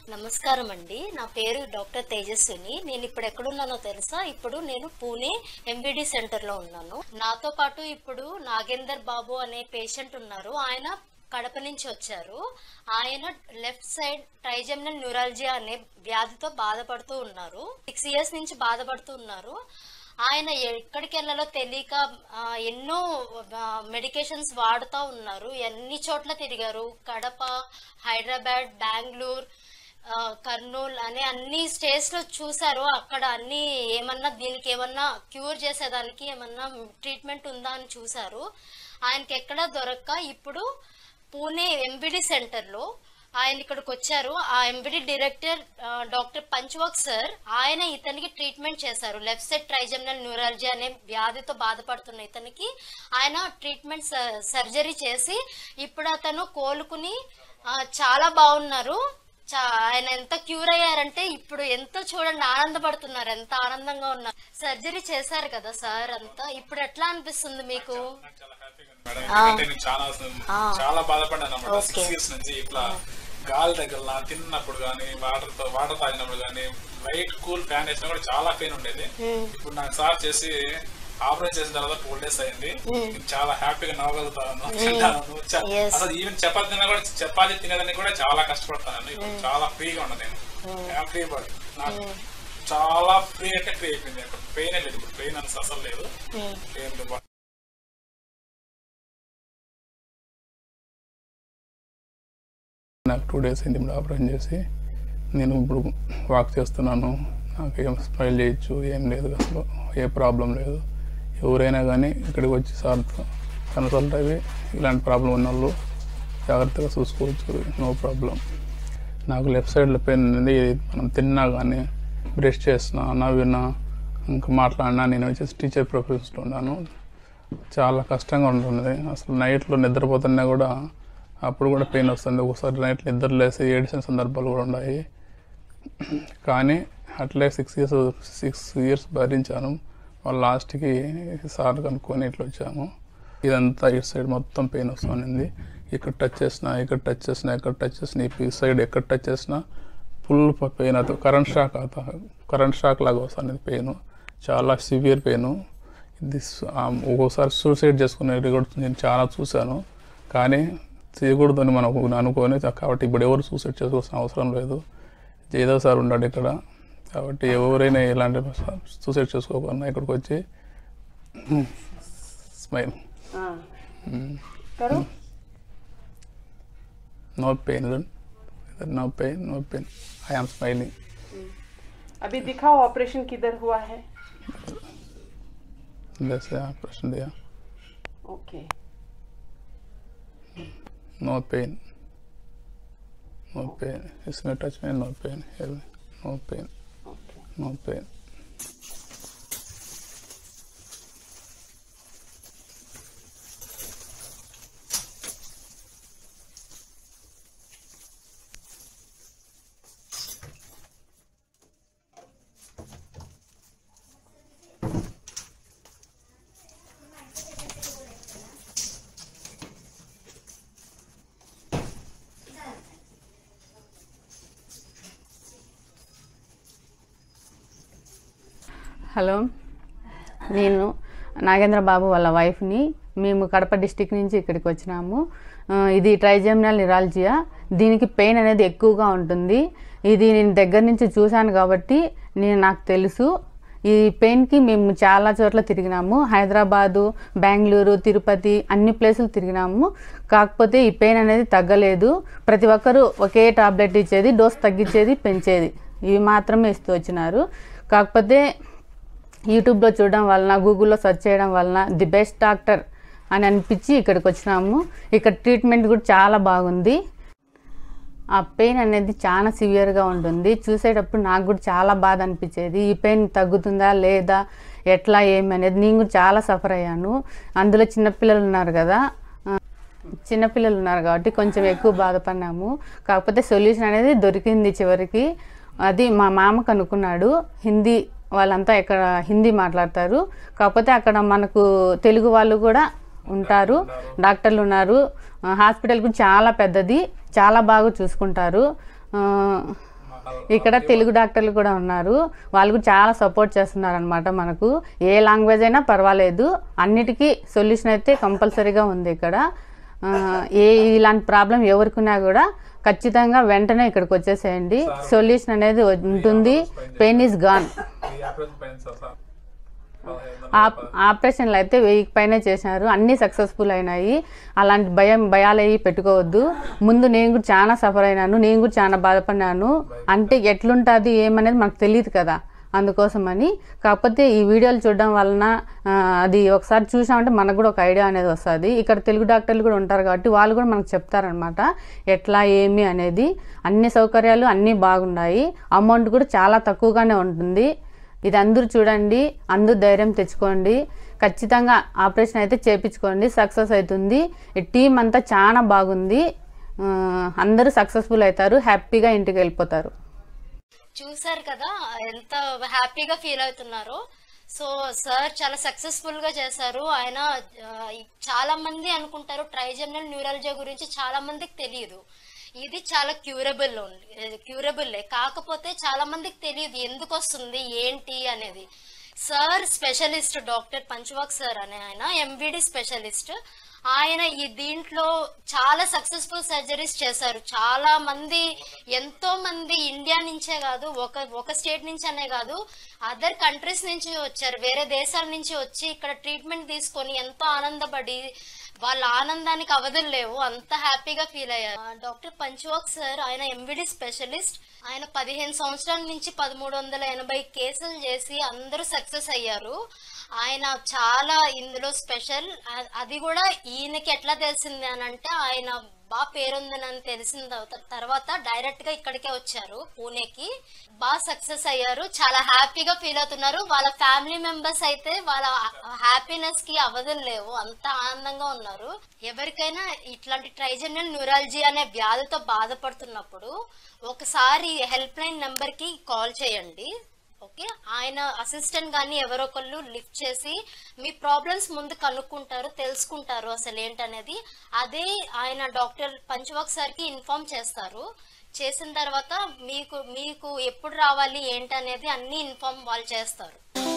నమస్కారం అండి నా పేరు డాక్టర్ తేజస్విని నేను ఇప్పుడు ఎక్కడున్నానో తెలుసా ఇప్పుడు నేను పూణే ఎంబీడీ సెంటర్ లో ఉన్నాను నాతో పాటు ఇప్పుడు నాగేందర్ బాబు అనే పేషెంట్ ఉన్నారు ఆయన కడప నుంచి వచ్చారు ఆయన లెఫ్ట్ సైడ్ ట్రైజెమినల్ న్యూరాలజియా అనే వ్యాధితో బాధపడుతూ ఉన్నారు సిక్స్ ఇయర్స్ నుంచి బాధపడుతూ ఉన్నారు ఆయన ఎక్కడికి వెళ్ళాలో తెలియక ఆ, ఎన్నో మెడికేషన్స్ వాడుతూ ఉన్నారు ఎన్ని చోట్ల తిరిగారు కడప హైదరాబాద్ బెంగళూరు ఆ, కర్నూలు అనే అన్ని స్టేట్స్ లో చూసారు అక్కడ అన్ని ఏమన్నా దీనికి ఏమన్నా క్యూర్ చేసేదానికి ఏమన్నా ట్రీట్మెంట్ ఉందా అని చూసారు ఆయనకి ఎక్కడ దొరక్క ఇప్పుడు పూణే ఎంబిడి సెంటర్ లో ఆయన ఇక్కడికి వచ్చారు ఆ ఎంబిడి డైరెక్టర్ ఆ, డాక్టర్ పంచ్వాక్ సార్ ఆయన ఇతనికి ట్రీట్మెంట్ చేశారు లెఫ్ట్ సైడ్ ట్రైజెమినల్ న్యూరాలజీ అనే వ్యాధితో బాధపడుతున్న ఇతనికి ఆయన ట్రీట్మెంట్ స- సర్జరీ చేసి ఇప్పుడు అతను కోలుకుని ఆ, చాలా బాగున్నారు చా- ఆయన ఎంత క్యూర్ అయ్యారంటే ఇప్పుడు ఎంతో చూడండి ఆనందపడుతున్నారు ఎంత ఆనందంగా ఉన్నారు సర్జరీ చేశారు కదా సార్ అంతా ఇప్పుడు ఎట్లా అనిపిస్తుంది మీకు నాకు చాలా హ్యాపీగా ఉంది మేడం ఎందుకంటే నేను చాలా ఆ. చాలా బాధపడ్డాను అనమాట ఓకే. సిక్స్ ఇయర్స్ నుంచి ఇట్లా గాలి దగ్గర తిన్నప్పుడు కానీ వాటర్ తో వాటర్ తాగినప్పుడు కానీ లైట్ కూల్ ఫ్యాన్ వేసినా కూడా చాలా పెయిన్ ఉండేది ఇప్పుడు నాకు సార్ చేసి ఆపరేషన్ చేసిన తర్వాత టూ డేస్ అయింది నేను చాలా హ్యాపీగా నవ్వగలుగుతాను తింటాను చ- Yes. అసలు ఈవెన్ చపాతి తిన్నా కూడా చపాతి తినడానికి కూడా చాలా కష్టపడతాను ఇప్పుడు చాలా ఫ్రీగా ఉన్నాను నేను ఫ్రీ బాడీ నాకు చాలా ఫ్రీ అంటే ఫ్రీ అయిపోయింది అక్కడ పెయిన్ లేదు ఇప్పుడు పెయిన్ అని అసలు లేదు ఏం లేదు నాకు టూ డేస్ అయింది ఇప్పుడు ఆపరేషన్ చేసి నేను ఇప్పుడు వాక్ చేస్తున్నాను నాకు ఏం స్మైల్ చేయొచ్చు ఏం లేదు అసలు ఏ ప్రాబ్లం లేదు ఎవరైనా కానీ ఇక్కడికి వచ్చి సార్ కన్సల్ట్ అయ్యి ఇలాంటి ప్రాబ్లం ఉన్న వాళ్ళు జాగ్రత్తగా చూసుకోవచ్చు నో ప్రాబ్లం నాకు లెఫ్ట్ సైడ్లో పెయిన్ ఉంది మనం తిన్నా కానీ బ్రష్ చేసినా నవ్వినా ఇంకా మాట్లాడినా నేను వచ్చేసి టీచర్ ప్రొఫెషన్లో ఉన్నాను చాలా కష్టంగా ఉంటుంది అసలు నైట్లో నిద్రపోతున్నా కూడా అప్పుడు కూడా పెయిన్ వస్తుంది ఒకసారి నైట్ నిద్ర లేసి ఏడిసిన సందర్భాలు కూడా ఉన్నాయి కానీ అట్లే సిక్స్ ఇయర్స్ సిక్స్ ఇయర్స్ భరించాను వాళ్ళ లాస్ట్కి సార్ కనుక్కొని ఇట్లా వచ్చాము ఇదంతా ఇటు సైడ్ మొత్తం పెయిన్ వస్తుంది ఇక్కడ టచ్ చేసినా ఇక్కడ టచ్ చేసినా ఇక్కడ టచ్ చేసినా ఈ సైడ్ ఎక్కడ టచ్ చేసినా ఫుల్ పెయిన్ అవుతుంది కరెంట్ షాక్ అవుతా కరెంట్ షాక్ లాగా వస్తుంది పెయిన్ చాలా సివియర్ పెయిన్ ఇది సు- ఆ ఒక్కోసారి సూసైడ్ చేసుకునేది కూడా నేను చాలా చూశాను కానీ చేయకూడదని మనం అనుకొని కాబట్టి ఇప్పుడు ఎవరు సూసైడ్ చేసుకోవాల్సిన అవసరం లేదు ఏదో సార్ ఉన్నాడు ఇక్కడ కాబట్టి ఎవరైనా ఇలాంటి సూసైడ్ చేసుకోకుండా ఇక్కడికి వచ్చి స్మైల్ हाँ करो no pain no pain no pain I am smiling अभी दिखाओ ऑपरेशन किधर हुआ है जैसे प्रश्न दिया okay no pain no pain इसमें टच में no pain no pain okay no pain hello నేను నాగేంద్ర బాబు వాళ్ళ వైఫ్ని మేము కడప డిస్టిక్ నుంచి ఇక్కడికి వచ్చినాము ఆ, ఇది ట్రైజెమినల్ నిరాలజియా దీనికి పెయిన్ అనేది ఎక్కువగా ఉంటుంది ఇది నేను దగ్గర నుంచి చూశాను కాబట్టి నేను నాకు తెలుసు ఈ పెయిన్కి మేము చాలా చోట్ల తిరిగినాము హైదరాబాదు బెంగళూరు తిరుపతి అన్ని ప్లేసులు తిరిగినాము కాకపోతే ఈ పెయిన్ అనేది తగ్గలేదు ప్రతి ఒక్కరూ ఒకే టాబ్లెట్ ఇచ్చేది డోస్ తగ్గించేది పెంచేది ఇవి మాత్రమే ఇస్తూ వచ్చినారు కాకపోతే యూట్యూబ్లో చూడడం వలన గూగుల్లో సెర్చ్ చేయడం వలన ది బెస్ట్ డాక్టర్ అని అనిపించి ఇక్కడికి వచ్చినాము ఇక్కడ ట్రీట్మెంట్ కూడా చాలా బాగుంది ఆ పెయిన్ అనేది చాలా సివియర్గా ఉంటుంది చూసేటప్పుడు నాకు కూడా చాలా బాధ అనిపించేది ఈ పెయిన్ తగ్గుతుందా లేదా ఎట్లా ఏమి అనేది నేను కూడా చాలా సఫర్ అయ్యాను అందులో చిన్నపిల్లలు ఉన్నారు కదా ఆ, చిన్నపిల్లలు ఉన్నారు కాబట్టి కొంచెం ఎక్కువ బాధపడినాము కాకపోతే సొల్యూషన్ అనేది దొరికింది చివరికి అది మా మామ కనుక్కున్నాడు హిందీ వాళ్ళంతా ఇక్కడ హిందీ మాట్లాడతారు కాకపోతే అక్కడ మనకు తెలుగు వాళ్ళు కూడా ఉంటారు డాక్టర్లు ఉన్నారు ఆ, హాస్పిటల్ కూడా చాలా పెద్దది చాలా బాగా చూసుకుంటారు ఆ, ఇక్కడ తెలుగు డాక్టర్లు కూడా ఉన్నారు వాళ్ళు కూడా చాలా సపోర్ట్ చేస్తున్నారు అనమాట మనకు ఏ లాంగ్వేజ్ అయినా పర్వాలేదు అన్నిటికీ సొల్యూషన్ అయితే కంపల్సరీగా ఉంది ఇక్కడ ఆ, ఏ ఇలాంటి ప్రాబ్లం ఎవరికున్నా కూడా ఖచ్చితంగా వెంటనే ఇక్కడికి వచ్చేసేయండి సొల్యూషన్ అనేది ఉంటుంది పెయిన్ ఈజ్ గాన్ ఈ ఆపరేషన్ పైన సార్ సార్ పదహైదు వందల ఆప్ ఆపరేషన్లు అయితే వెయ్యికి పైనే చేసినారు అన్నీ సక్సెస్ఫుల్ అయినాయి అలాంటి భయం భయాలు అవి పెట్టుకోవద్దు ముందు నేను కూడా చాలా సఫర్ అయినాను నేను కూడా చాలా బాధపడినాను అంటే ఎట్లుంటుంది ఏమనేది మనకు తెలియదు కదా అందుకోసమని కాకపోతే ఈ వీడియోలు చూడడం వలన ఆ, అది ఒకసారి చూసామంటే మనకు కూడా ఒక ఐడియా అనేది వస్తుంది ఇక్కడ తెలుగు డాక్టర్లు కూడా ఉంటారు కాబట్టి వాళ్ళు కూడా మనకు చెప్తారనమాట ఎట్లా ఏమి అనేది అన్ని సౌకర్యాలు అన్నీ బాగున్నాయి అమౌంట్ కూడా చాలా తక్కువగానే ఉంటుంది ఇది అందరూ చూడండి అందరూ ధైర్యం తెచ్చుకోండి ఖచ్చితంగా ఆపరేషన్ అయితే చేపించుకోండి సక్సెస్ అవుతుంది ఈ టీం అంతా చాలా బాగుంది ఆ, అందరూ సక్సెస్ఫుల్ అవుతారు హ్యాపీగా ఇంటికి వెళ్ళిపోతారు చూసారు కదా ఎంత హ్యాపీగా ఫీల్ అవుతున్నారో సో సార్ చాలా సక్సెస్ఫుల్ గా చేశారు ఆయన ఆ, చాలా మంది అనుకుంటారు ట్రైజెమినల్ న్యూరాలజీ గురించి చాలా మందికి తెలియదు ఇది చాలా క్యూరబుల్ క్యూరబుల్ కాకపోతే చాలా మందికి తెలియదు ఎందుకు వస్తుంది ఏంటి అనేది సార్ స్పెషలిస్ట్ డాక్టర్ పంచవాక్ సార్ అనే ఆయన ఎంవిడి స్పెషలిస్ట్ ఆయన ఈ దీంట్లో చాలా సక్సెస్ఫుల్ సర్జరీస్ చేశారు చాలా మంది ఎంతో మంది ఇండియా నుంచే కాదు ఒక ఒక స్టేట్ నుంచి అనే కాదు అదర్ కంట్రీస్ నుంచి వచ్చారు వేరే దేశాల నుంచి వచ్చి ఇక్కడ ట్రీట్మెంట్ తీసుకొని ఎంతో ఆనందపడి వాళ్ళ ఆనందానికి అవధులు లేవు అంత హ్యాపీగా ఫీల్ అయ్యారు ఆ, డాక్టర్ పంచవాక్ సార్ ఆయన ఎంవిడి స్పెషలిస్ట్ ఆయన పదిహేను సంవత్సరాల నుంచి పదమూడు వందల ఎనభై కేసులు చేసి అందరూ సక్సెస్ అయ్యారు ఆయన చాలా ఇందులో స్పెషల్ అ- అది కూడా ఈయనకి ఎట్లా తెలిసింది అని అంటే ఆయన బాగా పేరుందని తెలిసిన తర్వా- తర్వాత డైరెక్ట్ గా ఇక్కడికే వచ్చారు పూణేకి బాగా సక్సెస్ అయ్యారు చాలా హ్యాపీగా ఫీల్ అవుతున్నారు వాళ్ళ ఫ్యామిలీ మెంబర్స్ అయితే వాళ్ళ హ్యాపీనెస్ కి అవధులు లేవు అంత ఆనందంగా ఉన్నారు ఎవరికైనా ఇట్లాంటి ట్రైజెనల్ న్యూరాలజీ అనే వ్యాధితో బాధపడుతున్నప్పుడు ఒకసారి హెల్ప్ లైన్ నెంబర్ కి కాల్ చేయండి ఓకే ఆయన అసిస్టెంట్ కానీ ఎవరో ఒకళ్ళు లిఫ్ట్ చేసి మీ ప్రాబ్లమ్స్ ముందు కనుక్కుంటారు తెలుసుకుంటారు అసలు ఏంటనేది అదే ఆయన డాక్టర్ పంచవాక్ సార్కి ఇన్ఫార్మ్ చేస్తారు చేసిన తర్వాత మీకు మీకు ఎప్పుడు రావాలి ఏంటనేది అన్ని ఇన్ఫార్మ్ వాళ్ళు చేస్తారు